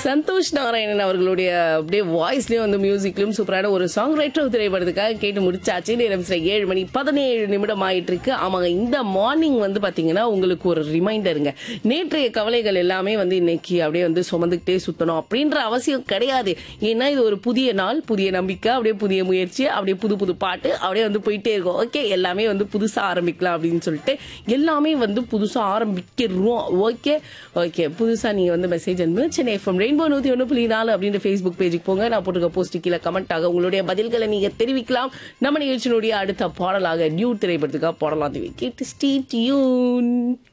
சந்தோஷ் நாராயணன் அவர்களுடைய அப்படியே வாய்ஸ்லயும் வந்து மியூசிக்லயும் சூப்பரான ஒரு சாங் ரைட்டர் திரைப்படத்துக்காக கேட்டு முடிச்சாச்சு நேரம் சில ஏழு மணி பதினேழு நிமிடம் ஆயிட்டு இருக்கு ஆமாங்க இந்த மார்னிங் வந்து பாத்தீங்கன்னா உங்களுக்கு ஒரு ரிமைண்டருங்க நேற்றைய கவலைகள் எல்லாமே வந்து இன்னைக்கு அப்படியே வந்து சுமந்துக்கிட்டே சுத்தணும் அப்படின்ற அவசியம் கிடையாது ஏன்னா இது ஒரு புதிய நாள் புதிய நம்பிக்கை அப்படியே புதிய முயற்சி அப்படியே புது புது பாட்டு அப்படியே வந்து போயிட்டே இருக்கும் ஓகே எல்லாமே வந்து புதுசா ஆரம்பிக்கலாம் அப்படின்னு சொல்லிட்டு எல்லாமே வந்து புதுசா ஆரம்பிக்கிறோம் ஓகே ஓகே புதுசா நீங்க வந்து மெசேஜ் அனுப்புங்க சென்னை எஃப்எம் ரெயின்போ நூத்தி ஒன்று புள்ளி நாலு அப்படின்ற ஃபேஸ்புக் பேஜுக்கு போங்க நான் போட்டுக்க போஸ்ட் கீழே கமெண்ட் ஆக உங்களுடைய பதில்களை நீங்க தெரிவிக்கலாம் நம்ம நிகழ்ச்சியினுடைய அடுத்த பாடலாக நியூ திரைப்படத்துக்காக பாடலாம் கேட்டு ஸ்டீ டியூன்